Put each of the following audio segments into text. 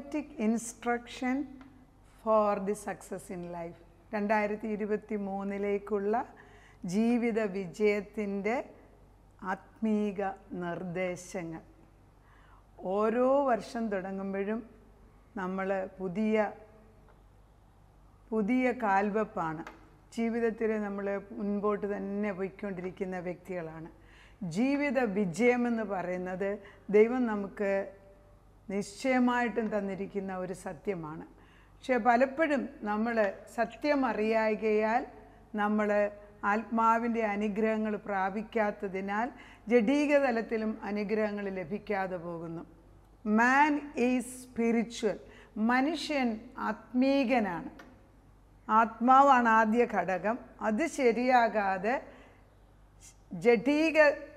prophetic instruction for the success in life രണ്ടായിരത്തി ഇരുപത്തി മൂന്നിലേക്കുള്ള ജീവിത വിജയത്തിൻ്റെ ആത്മീക നിർദ്ദേശങ്ങൾ ഓരോ വർഷം തുടങ്ങുമ്പോഴും നമ്മൾ പുതിയ പുതിയ കാൽവെപ്പാണ് ജീവിതത്തിൽ നമ്മൾ മുൻപോട്ട് തന്നെ പോയിക്കൊണ്ടിരിക്കുന്ന വ്യക്തികളാണ് ജീവിത വിജയമെന്ന് പറയുന്നത് ദൈവം നമുക്ക് നിശ്ചയമായിട്ടും തന്നിരിക്കുന്ന ഒരു സത്യമാണ് പക്ഷേ പലപ്പോഴും നമ്മൾ സത്യം അറിയായികയാൽ നമ്മൾ ആത്മാവിൻ്റെ അനുഗ്രഹങ്ങൾ പ്രാപിക്കാത്തതിനാൽ ജഡീക തലത്തിലും അനുഗ്രഹങ്ങൾ ലഭിക്കാതെ പോകുന്നു മാൻ ഈസ് സ്പിരിച്വൽ മനുഷ്യൻ ആത്മീകനാണ് ആത്മാവാണ് ആദ്യ ഘടകം അത് ശരിയാകാതെ ജഡീക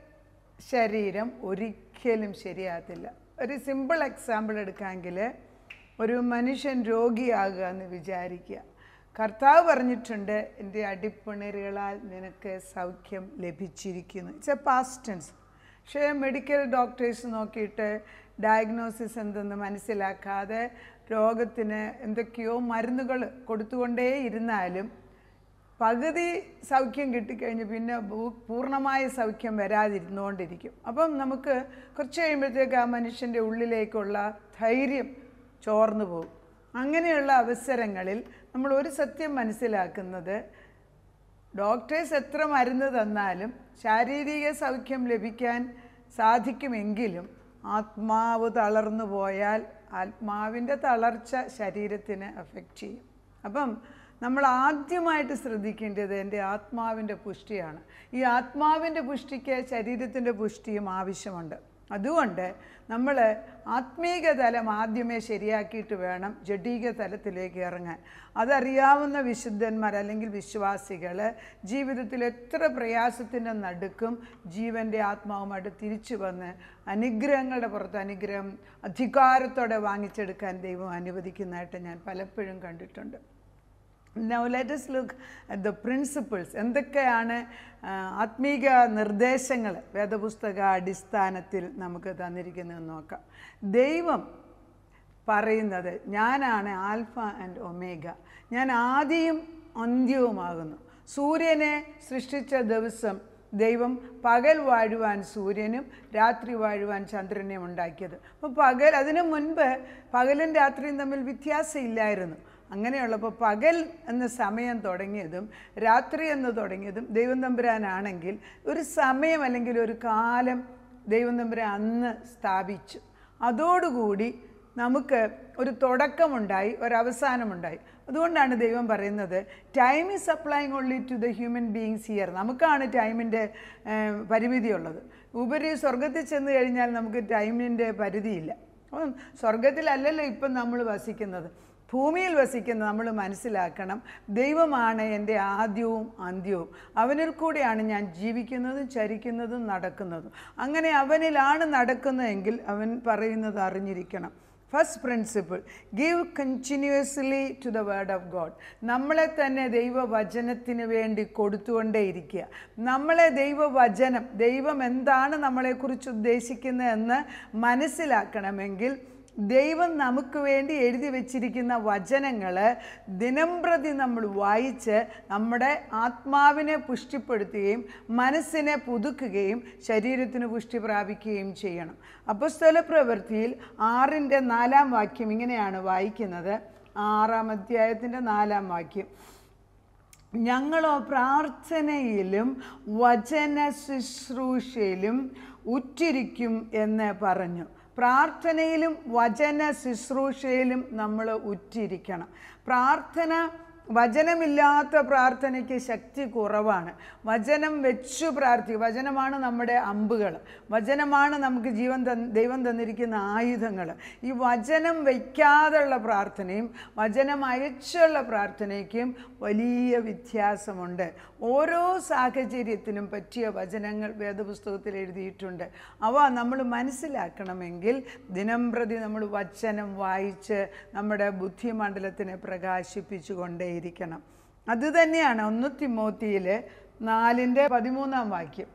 ശരീരം ഒരിക്കലും ശരിയാകത്തില്ല ഒരു സിമ്പിൾ എക്സാമ്പിൾ എടുക്കാമെങ്കിൽ ഒരു മനുഷ്യൻ രോഗിയാകുക എന്ന് വിചാരിക്കുക കർത്താവ് പറഞ്ഞിട്ടുണ്ട് എൻ്റെ അടിപ്പിണരുകളാൽ നിനക്ക് സൗഖ്യം ലഭിച്ചിരിക്കുന്നു ഇറ്റ്സ് എ പാസ്റ്റൻസ് പക്ഷേ മെഡിക്കൽ ഡോക്ടേഴ്സ് നോക്കിയിട്ട് ഡയഗ്നോസിസ് എന്തെന്ന് മനസ്സിലാക്കാതെ രോഗത്തിന് എന്തൊക്കെയോ മരുന്നുകൾ കൊടുത്തുകൊണ്ടേ ഇരുന്നാലും പകുതി സൗഖ്യം കിട്ടിക്കഴിഞ്ഞ് പിന്നെ ഭൂ- പൂർണ്ണമായ സൗഖ്യം വരാതിരുന്നുകൊണ്ടിരിക്കും അപ്പം നമുക്ക് കുറച്ച് കഴിയുമ്പോഴത്തേക്ക് ആ മനുഷ്യൻ്റെ ഉള്ളിലേക്കുള്ള ധൈര്യം ചോർന്നു പോകും അങ്ങനെയുള്ള അവസരങ്ങളിൽ നമ്മൾ ഒരു സത്യം മനസ്സിലാക്കുന്നത് ഡോക്ടേഴ്സ് എത്ര മരുന്ന് തന്നാലും ശാരീരിക സൗഖ്യം ലഭിക്കാൻ സാധിക്കുമെങ്കിലും ആത്മാവ് തളർന്നു പോയാൽ ആത്മാവിൻ്റെ തളർച്ച ശരീരത്തിന് അഫക്റ്റ് ചെയ്യും അപ്പം നമ്മൾ ആദ്യമായിട്ട് ശ്രദ്ധിക്കേണ്ടത് എൻ്റെ ആത്മാവിൻ്റെ പുഷ്ടിയാണ് ഈ ആത്മാവിൻ്റെ പുഷ്ടിക്ക് ശരീരത്തിൻ്റെ പുഷ്ടിയും ആവശ്യമുണ്ട് അതുകൊണ്ട് നമ്മൾ ആത്മീക തലം ആദ്യമേ ശരിയാക്കിയിട്ട് വേണം ജഡീക തലത്തിലേക്ക് ഇറങ്ങാൻ അതറിയാവുന്ന വിശുദ്ധന്മാർ അല്ലെങ്കിൽ വിശ്വാസികൾ ജീവിതത്തിൽ എത്ര പ്രയാസത്തിൻ്റെ നടുക്കും ജീവൻ്റെ ആത്മാവുമായിട്ട് തിരിച്ചു വന്ന് അനുഗ്രഹങ്ങളുടെ പുറത്ത് അനുഗ്രഹം അധികാരത്തോടെ വാങ്ങിച്ചെടുക്കാൻ ദൈവം അനുവദിക്കുന്നതായിട്ട് ഞാൻ പലപ്പോഴും കണ്ടിട്ടുണ്ട് now let us look at the principles എന്തൊക്കെയാണ് ആ, ആത്മീക നിർദ്ദേശങ്ങൾ വേദപുസ്തക അടിസ്ഥാനത്തിൽ നമുക്ക് തന്നിരിക്കുന്നതെന്ന് നോക്കാം ദൈവം പറയുന്നത് ഞാനാണ് ആൽഫ ആൻഡ് ഒമേഗ ഞാൻ ആദിയും അന്ത്യവുമാകുന്നു സൂര്യനെ സൃഷ്ടിച്ച ദിവസം ദൈവം പകൽ വാഴുവാൻ സൂര്യനും രാത്രി വാഴുവാൻ ചന്ദ്രനെയും ഉണ്ടാക്കിയത് അപ്പോൾ പകൽ അതിനു മുൻപ് പകലും രാത്രിയും തമ്മിൽ വ്യത്യാസമില്ലായിരുന്നു അങ്ങനെയുള്ളപ്പോൾ പകൽ എന്ന സമയം തുടങ്ങിയതും രാത്രി എന്ന് തുടങ്ങിയതും ദൈവം തമ്പുരാനാണെങ്കിൽ ഒരു സമയം അല്ലെങ്കിൽ ഒരു കാലം ദൈവം തമ്പുരാൻ അന്ന് സ്ഥാപിച്ചു അതോടുകൂടി നമുക്ക് ഒരു തുടക്കമുണ്ടായി ഒരവസാനമുണ്ടായി അതുകൊണ്ടാണ് ദൈവം പറയുന്നത് time is supplying only to the human beings here നമുക്കാണ് ടൈമിൻ്റെ പരിമിതിയുള്ളത് ഉപരി സ്വർഗത്തിൽ ചെന്ന് കഴിഞ്ഞാൽ നമുക്ക് ടൈമിൻ്റെ പരിധിയില്ല അപ്പം സ്വർഗത്തിലല്ലല്ലോ ഇപ്പം നമ്മൾ വസിക്കുന്നത് ഭൂമിയിൽ വസിക്കുന്ന നമ്മൾ മനസ്സിലാക്കണം ദൈവമാണ് എൻ്റെ ആദ്യവും അന്ത്യവും അവനിൽ കൂടെയാണ് ഞാൻ ജീവിക്കുന്നതും ചരിക്കുന്നതും നടക്കുന്നതും അങ്ങനെ അവനിലാണ് നടക്കുന്നതെങ്കിൽ അവൻ പറയുന്നത് അറിഞ്ഞിരിക്കണം first principle give continuously to the word of God നമ്മളെ തന്നെ ദൈവവചനത്തിന് വേണ്ടി കൊടുത്തുകൊണ്ടേയിരിക്കുക നമ്മളെ ദൈവവചനം ദൈവം എന്താണ് നമ്മളെക്കുറിച്ച് ഉദ്ദേശിക്കുന്നതെന്ന് മനസ്സിലാക്കണമെങ്കിൽ ദൈവം നമുക്ക് വേണ്ടി എഴുതി വച്ചിരിക്കുന്ന വചനങ്ങൾ ദിനംപ്രതി നമ്മൾ വായിച്ച് നമ്മുടെ ആത്മാവിനെ പുഷ്ടിപ്പെടുത്തുകയും മനസ്സിനെ പുതുക്കുകയും ശരീരത്തിന് പുഷ്ടി പ്രാപിക്കുകയും ചെയ്യണം അപ്പസ്തല പ്രവൃത്തിയിൽ ആറിൻ്റെ നാലാം വാക്യം ഇങ്ങനെയാണ് വായിക്കുന്നത് ആറാം അധ്യായത്തിൻ്റെ നാലാം വാക്യം ഞങ്ങളോ പ്രാർത്ഥനയിലും വചന ശുശ്രൂഷയിലും ഉറ്റിരിക്കും എന്ന് പറഞ്ഞു പ്രാർത്ഥനയിലും വചന ശുശ്രൂഷയിലും നമ്മൾ ഉറ്റിരിക്കണം പ്രാർത്ഥന വചനമില്ലാത്ത പ്രാർത്ഥനയ്ക്ക് ശക്തി കുറവാണ് വചനം വെച്ചു പ്രാർത്ഥിക്കുക വചനമാണ് നമ്മുടെ അമ്പുകൾ വചനമാണ് നമുക്ക് ജീവൻ തന്ന് ദൈവം തന്നിരിക്കുന്ന ആയുധങ്ങൾ ഈ വചനം വയ്ക്കാതെയുള്ള പ്രാർത്ഥനയും വചനം അയച്ചുള്ള പ്രാർത്ഥനയ്ക്കും വലിയ വ്യത്യാസമുണ്ട് ഓരോ സാഹചര്യത്തിനും പറ്റിയ വചനങ്ങൾ വേദപുസ്തകത്തിൽ എഴുതിയിട്ടുണ്ട് അവ നമ്മൾ മനസ്സിലാക്കണമെങ്കിൽ ദിനം പ്രതി നമ്മൾ വചനം വായിച്ച് നമ്മുടെ ബുദ്ധിമണ്ഡലത്തിനെ പ്രകാശിപ്പിച്ചു കൊണ്ടേയിരിക്കണം അതുതന്നെയാണ് ഒന്ന് തിമോത്തിയിൽ നാലിൻ്റെ പതിമൂന്നാം വാക്യം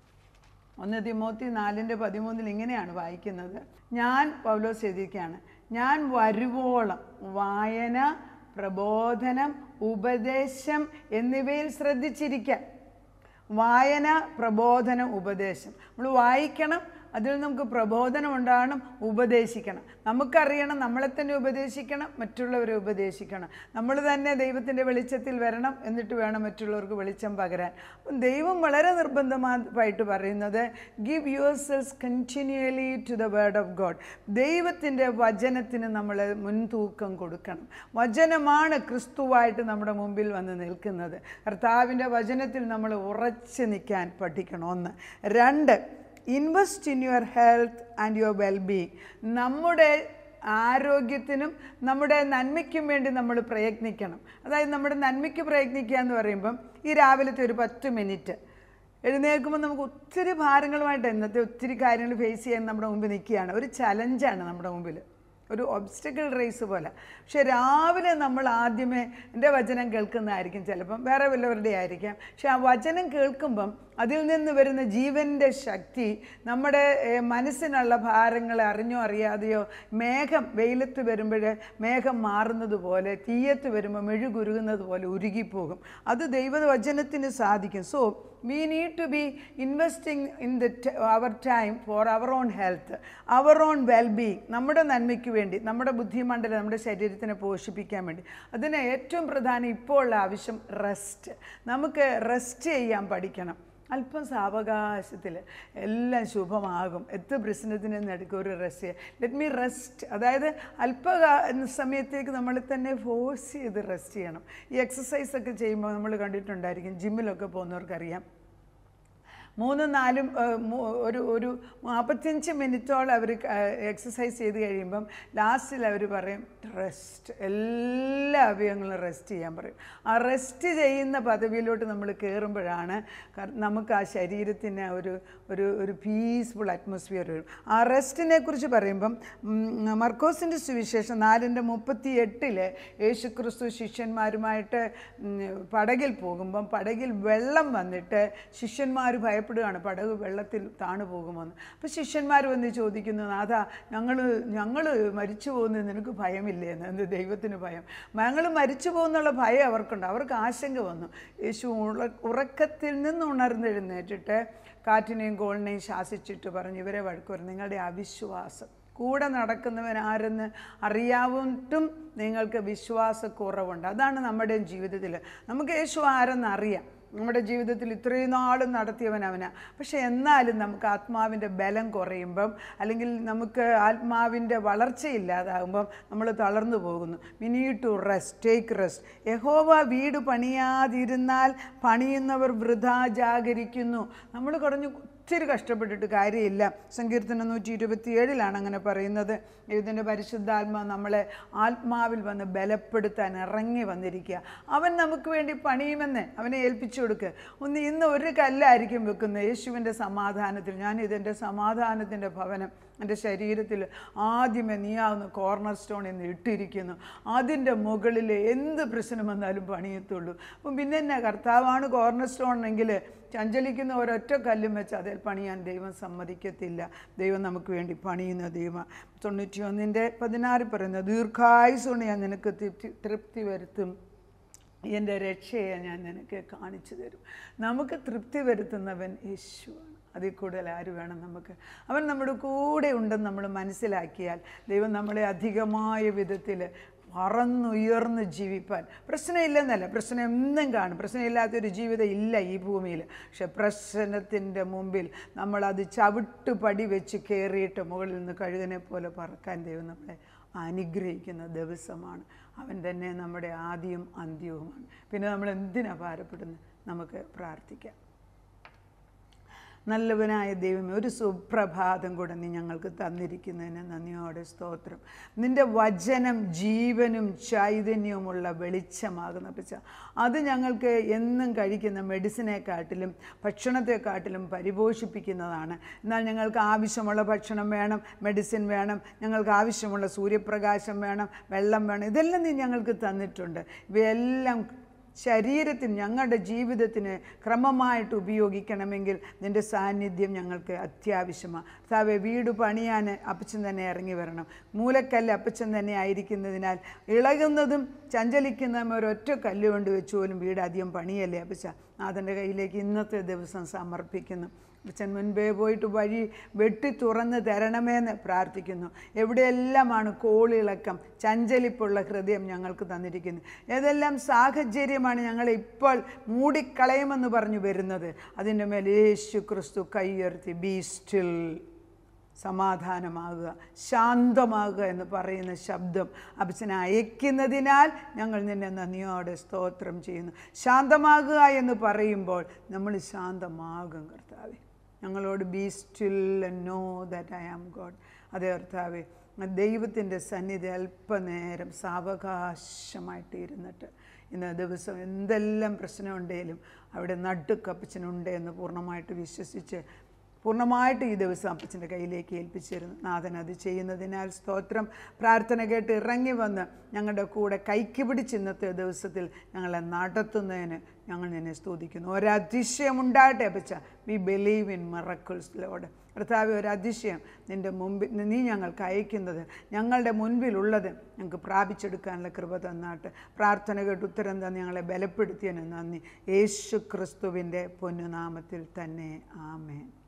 ഒന്ന് തിമോത്തി നാലിൻ്റെ പതിമൂന്നിൽ ഇങ്ങനെയാണ് വായിക്കുന്നത് ഞാൻ പൗലോസ് എഴുതിയിരിക്കുകയാണ് ഞാൻ വരുവോളം വായന പ്രബോധനം ഉപദേശം എന്നിവയിൽ ശ്രദ്ധിച്ചിരിക്കാൻ വായന പ്രബോധനം ഉപദേശം നമ്മൾ വായിക്കണം അതിൽ നമുക്ക് പ്രബോധനം ഉണ്ടാകണം ഉപദേശിക്കണം നമുക്കറിയണം നമ്മളെ തന്നെ ഉപദേശിക്കണം മറ്റുള്ളവരെ ഉപദേശിക്കണം നമ്മൾ തന്നെ ദൈവത്തിൻ്റെ വെളിച്ചത്തിൽ വരണം എന്നിട്ട് വേണം മറ്റുള്ളവർക്ക് വെളിച്ചം പകരാൻ അപ്പം ദൈവം വളരെ നിർബന്ധമായിട്ട് പറയുന്നത് give your selves continually to the word of God ദൈവത്തിൻ്റെ വചനത്തിന് നമ്മൾ മുൻതൂക്കം കൊടുക്കണം വചനമാണ് ക്രിസ്തുവായിട്ട് നമ്മുടെ മുമ്പിൽ വന്ന് നിൽക്കുന്നത് കർത്താവിൻ്റെ വചനത്തിൽ നമ്മൾ ഉറച്ചു നിൽക്കാൻ പഠിക്കണം ഒന്ന് രണ്ട് invest in your health and your wellbeing നമ്മുടെ ആരോഗ്യത്തിനും നമ്മുടെ നന്മയ്ക്കും വേണ്ടി നമ്മൾ പ്രയത്നിക്കണം അതായത് നമ്മുടെ നന്മയ്ക്ക് പ്രയത്നിക്കുക എന്ന് പറയുമ്പം ഈ രാവിലത്തെ ഒരു പത്ത് മിനിറ്റ് എഴുന്നേൽക്കുമ്പോൾ നമുക്ക് ഒത്തിരി ഭാരങ്ങളുമായിട്ട് ഇന്നത്തെ ഒത്തിരി കാര്യങ്ങൾ ഫേസ് ചെയ്യാൻ നമ്മുടെ മുമ്പിൽ നിൽക്കുകയാണ് ഒരു ചലഞ്ചാണ് നമ്മുടെ മുമ്പിൽ ഒരു ഒബ്സ്റ്റക്കിൾ റേസ് പോലെ പക്ഷെ രാവിലെ നമ്മൾ ആദ്യമേ എൻ്റെ വചനം കേൾക്കുന്നതായിരിക്കും ചിലപ്പം വേറെ വല്ലവരുടെ ആയിരിക്കാം പക്ഷെ ആ വചനം കേൾക്കുമ്പം അതിൽ നിന്ന് വരുന്ന ജീവൻ്റെ ശക്തി നമ്മുടെ ഏഹ്, മനസ്സിനുള്ള ഭാരങ്ങളെ അറിഞ്ഞോ അറിയാതെയോ മേഘം വെയിലത്ത് വരുമ്പോൾ മേഘം മാറുന്നത് പോലെ തീയത്ത് വരുമ്പോൾ മെഴുകുരുകുന്നത് പോലെ ഉരുകിപ്പോകും അത് ദൈവവചനത്തിന് സാധിക്കും so we need to be investing in the our time for our own health our own wellbeing നമ്മുടെ നന്മയ്ക്ക് വേണ്ടി നമ്മുടെ ബുദ്ധിമണ്ഡലം നമ്മുടെ ശരീരത്തിനെ പോഷിപ്പിക്കാൻ വേണ്ടി അതിന് ഏറ്റവും പ്രധാനം ഇപ്പോൾ ഉള്ള ആവശ്യം റെസ്റ്റ് നമുക്ക് റെസ്റ്റ് ചെയ്യാൻ പഠിക്കണം അല്പം സാവകാശത്തിൽ എല്ലാം ശുഭമാകും എത്ര പ്രശ്നത്തിന് നടുക്ക് ഒരു റെസ്റ്റ് ലെറ്റ് മീ റെസ്റ്റ് അതായത് അല്പ സമയത്തേക്ക് നമ്മൾ തന്നെ ഫോഴ്സ് ചെയ്ത് റെസ്റ്റ് ചെയ്യണം ഈ എക്സസൈസ് ഒക്കെ ചെയ്യുമ്പോൾ നമ്മൾ കണ്ടിട്ടുണ്ടായിരിക്കും ജിമ്മിലൊക്കെ പോകുന്നവർക്കറിയാം മൂന്നും നാലും ഏഹ്, മൂ- ഒരു ഒരു നാൽപ്പത്തഞ്ച് മിനിറ്റോളം അവർ എക്സസൈസ് ചെയ്ത് കഴിയുമ്പം ലാസ്റ്റിൽ അവർ പറയും റെസ്റ്റ് എല്ലാ അവയവങ്ങളും റെസ്റ്റ് ചെയ്യാൻ പറയും ആ റെസ്റ്റ് ചെയ്യുന്ന പദവിയിലോട്ട് നമ്മൾ കയറുമ്പോഴാണ് കർ- നമുക്ക് ആ ശരീരത്തിന് ഒരു ഒരു ഒരു പീസ്ഫുൾ അറ്റ്മോസ്ഫിയർ വരും ആ റെസ്റ്റിനെ കുറിച്ച് പറയുമ്പം ഉം, മർക്കോസിൻ്റെ സുവിശേഷം നാലിൻ്റെ മുപ്പത്തി എട്ടില് യേശു ക്രിസ്തു ശിഷ്യന്മാരുമായിട്ട് ഉം, പടകിൽ പോകുമ്പം പടകിൽ വെള്ളം വന്നിട്ട് ശിഷ്യന്മാർ ഭയപ്പെടുകയാണ് പടക് വെള്ളത്തിൽ താണു പോകുമെന്ന് അപ്പോൾ ശിഷ്യന്മാർ വന്ന് ചോദിക്കുന്നു നാഥാ ഞങ്ങൾ ഞങ്ങൾ മരിച്ചു പോകുന്നത് നിനക്ക് ഭയമില്ലേ എന്ന് എന്ത് ദൈവത്തിന് ഭയം ഞങ്ങൾ മരിച്ചു പോകുന്നുള്ള ഭയം അവർക്കുണ്ട് അവർക്ക് ആശങ്ക വന്നു യേശു ഉറ ഉറക്കത്തിൽ നിന്ന് ഉണർന്നെഴുന്നേറ്റിട്ട് കാറ്റിനെയും കോളിനെയും ശാസിച്ചിട്ട് പറഞ്ഞു ഇവരെ വഴക്കുവരും നിങ്ങളുടെ അവിശ്വാസം കൂടെ നടക്കുന്നവൻ ആരെന്ന് അറിയാവുന്നിട്ടും നിങ്ങൾക്ക് വിശ്വാസക്കുറവുണ്ട് അതാണ് നമ്മുടെ ജീവിതത്തിൽ നമുക്ക് യേശു ആരെന്ന് അറിയാം നമ്മുടെ ജീവിതത്തിൽ ഇത്രയും നാളും നടത്തിയവൻ അവനാ പക്ഷെ എന്നാലും നമുക്ക് ആത്മാവിൻ്റെ ബലം കുറയുമ്പം അല്ലെങ്കിൽ നമുക്ക് ആത്മാവിൻ്റെ വളർച്ചയില്ലാതാകുമ്പം നമ്മൾ തളർന്നു പോകുന്നു we need to rest take rest യഹോവ വീട് പണിയാതിരുന്നാൽ പണിയുന്നവർ വൃഥാ ജാഗരിക്കുന്നു നമ്മൾ കുറഞ്ഞു ഒത്തിരി കഷ്ടപ്പെട്ടിട്ട് കാര്യമില്ല സങ്കീർത്തനം നൂറ്റി ഇരുപത്തിയേഴിലാണ് അങ്ങനെ പറയുന്നത് ഇതിൻ്റെ പരിശുദ്ധാത്മ നമ്മളെ ആത്മാവിൽ വന്ന് ബലപ്പെടുത്താൻ ഇറങ്ങി വന്നിരിക്കുക അവൻ നമുക്ക് വേണ്ടി പണിയുമെന്ന് അവനെ ഏൽപ്പിച്ചു കൊടുക്കുക ഒന്ന് ഇന്ന് ഒരു കല്ലായിരിക്കും വെക്കുന്നത് യേശുവിൻ്റെ സമാധാനത്തിൽ ഞാൻ ഇതെൻ്റെ സമാധാനത്തിൻ്റെ ഭവനം എൻ്റെ ശരീരത്തിൽ ആദ്യമേ നീയാവുന്ന കോർണർ സ്റ്റോൺ എന്ന് ഇട്ടിരിക്കുന്നു അതിൻ്റെ മുകളിൽ എന്ത് പ്രശ്നം വന്നാലും പണിയത്തുള്ളൂ അപ്പം പിന്നെ എന്നാ കർത്താവാണ് കോർണർ സ്റ്റോൺ എങ്കിൽ ചഞ്ചലിക്കുന്ന ഒരൊറ്റ കല്ലും വെച്ച് അതിൽ പണിയാൻ ദൈവം സമ്മതിക്കത്തില്ല ദൈവം നമുക്ക് വേണ്ടി പണിയുന്ന ദൈവം തൊണ്ണൂറ്റി ഒന്നിൻ്റെ പതിനാറ് പറയുന്നത് ദീർഘായുസുകൊണ്ട് ഞാൻ നിനക്ക് തൃപ്തി തൃപ്തി വരുത്തും എൻ്റെ രക്ഷയെ ഞാൻ നിനക്ക് കാണിച്ചു തരും നമുക്ക് തൃപ്തി വരുത്തുന്നവൻ യേശുവാണ് അതിൽ കൂടുതൽ ആര് വേണം നമുക്ക് അവൻ നമ്മുടെ കൂടെ ഉണ്ടെന്ന് നമ്മൾ മനസ്സിലാക്കിയാൽ ദൈവം നമ്മളെ അധികമായ വിധത്തിൽ പറന്നുയർന്ന് ജീവിപ്പാൻ പ്രശ്നമില്ലെന്നല്ല പ്രശ്നം എന്നും കാണും പ്രശ്നമില്ലാത്തൊരു ജീവിതം ഇല്ല ഈ ഭൂമിയിൽ പക്ഷെ പ്രശ്നത്തിൻ്റെ മുമ്പിൽ നമ്മളത് ചവിട്ട് പടി വെച്ച് കയറിയിട്ട് മുകളിൽ നിന്ന് കഴുകനെ പോലെ പറക്കാൻ ദൈവം നമ്മളെ അനുഗ്രഹിക്കുന്ന ദിവസമാണ് അവൻ തന്നെ നമ്മുടെ ആദ്യവും അന്ത്യവുമാണ് പിന്നെ നമ്മൾ എന്തിനാ ഭാരപ്പെടുന്നത് നമുക്ക് പ്രാർത്ഥിക്കാം നല്ലവനായ ദൈവമേ ഒരു സുപ്രഭാതം കൂടെ നീ ഞങ്ങൾക്ക് തന്നിരിക്കുന്നതിന് നന്ദിയോടെ സ്തോത്രം നിൻ്റെ വചനം ജീവനും ചൈതന്യവുമുള്ള വെളിച്ചമാകുന്ന പിച്ച അത് ഞങ്ങൾക്ക് എന്നും കഴിക്കുന്ന മെഡിസിനെക്കാട്ടിലും ഭക്ഷണത്തെക്കാട്ടിലും പരിപോഷിപ്പിക്കുന്നതാണ് എന്നാൽ ഞങ്ങൾക്ക് ആവശ്യമുള്ള ഭക്ഷണം വേണം മെഡിസിൻ വേണം ഞങ്ങൾക്ക് ആവശ്യമുള്ള സൂര്യപ്രകാശം വേണം വെള്ളം വേണം ഇതെല്ലാം നീ ഞങ്ങൾക്ക് തന്നിട്ടുണ്ട് ഇവയെല്ലാം ശരീരത്തിന് ഞങ്ങളുടെ ജീവിതത്തിന് ക്രമമായിട്ട് ഉപയോഗിക്കണമെങ്കിൽ നിൻ്റെ സാന്നിധ്യം ഞങ്ങൾക്ക് അത്യാവശ്യമാണ് കർത്താവെ വീട് പണിയാൻ അപ്പച്ചൻ തന്നെ ഇറങ്ങി വരണം മൂലക്കല്ല് അപ്പച്ചൻ തന്നെ ആയിരിക്കുന്നതിനാൽ ഇളകുന്നതും ചഞ്ചലിക്കുന്നതും ഒരൊറ്റ കല്ല് കൊണ്ട് വെച്ച് പോലും വീട് അധികം പണിയല്ലേ അപ്പച്ച നാഥൻ്റെ കയ്യിലേക്ക് ഇന്നത്തെ ദിവസം സമർപ്പിക്കുന്നു അച്ഛൻ മുൻപേ പോയിട്ട് വഴി വെട്ടി തുറന്ന് തരണമേന്ന് പ്രാർത്ഥിക്കുന്നു എവിടെയെല്ലാമാണ് കോളിളക്കം ചഞ്ചലിപ്പുള്ള ഹൃദയം ഞങ്ങൾക്ക് തന്നിരിക്കുന്നത് ഏതെല്ലാം സാഹചര്യമാണ് ഞങ്ങളെ ഇപ്പോൾ മൂടിക്കളയുമെന്ന് പറഞ്ഞു വരുന്നത് അതിൻ്റെ മേൽ യേശു ക്രിസ്തു കൈയുയർത്തി ബി സ്റ്റിൽ സമാധാനമാകുക ശാന്തമാകുക എന്ന് പറയുന്ന ശബ്ദം അപ്പച്ചനെ അയക്കുന്നതിനാൽ ഞങ്ങൾ നിന്നെ നന്ദിയോടെ സ്തോത്രം ചെയ്യുന്നു ശാന്തമാകുക എന്ന് പറയുമ്പോൾ നമ്മൾ ശാന്തമാകും കർത്താവെ ഞങ്ങളോട് be still know that I am God അതേ കർത്താവെ ദൈവത്തിൻ്റെ സന്നിധി അല്പനേരം സാവകാശമായിട്ട് ഇരുന്നിട്ട് ഇന്ന് ദിവസം എന്തെല്ലാം പ്രശ്നമുണ്ടെങ്കിലും അവിടെ നടുക്കപ്പച്ചനുണ്ട് എന്ന് പൂർണ്ണമായിട്ട് വിശ്വസിച്ച് പൂർണ്ണമായിട്ട് ഈ ദിവസം അപ്പച്ചൻ്റെ കയ്യിലേക്ക് ഏൽപ്പിച്ചിരുന്നു നാഥൻ അത് ചെയ്യുന്നതിനാൽ സ്തോത്രം പ്രാർത്ഥന കേട്ട് ഇറങ്ങി വന്ന് ഞങ്ങളുടെ കൂടെ കൈക്ക് പിടിച്ച് ഇന്നത്തെ ദിവസത്തിൽ ഞങ്ങളെ നടത്തുന്നതിന് ഞങ്ങൾ നിന്നെ സ്തുതിക്കുന്നു ഒരതിശയം ഉണ്ടാകട്ടെ അപ്പച്ച we believe in miracles Lord കർത്താവ് ഒരു അതിശയം നിൻ്റെ മുമ്പിൽ നീ ഞങ്ങൾക്ക് അയക്കുന്നത് ഞങ്ങളുടെ മുൻപിലുള്ളത് ഞങ്ങൾക്ക് പ്രാപിച്ചെടുക്കാനുള്ള കൃപ തന്നാട്ട് പ്രാർത്ഥന കേട്ട് ഉത്തരം തന്ന് ഞങ്ങളെ ബലപ്പെടുത്തിയതിന് നന്ദി യേശു ക്രിസ്തുവിൻ്റെ പൊന്നുനാമത്തിൽ തന്നെ ആമേൻ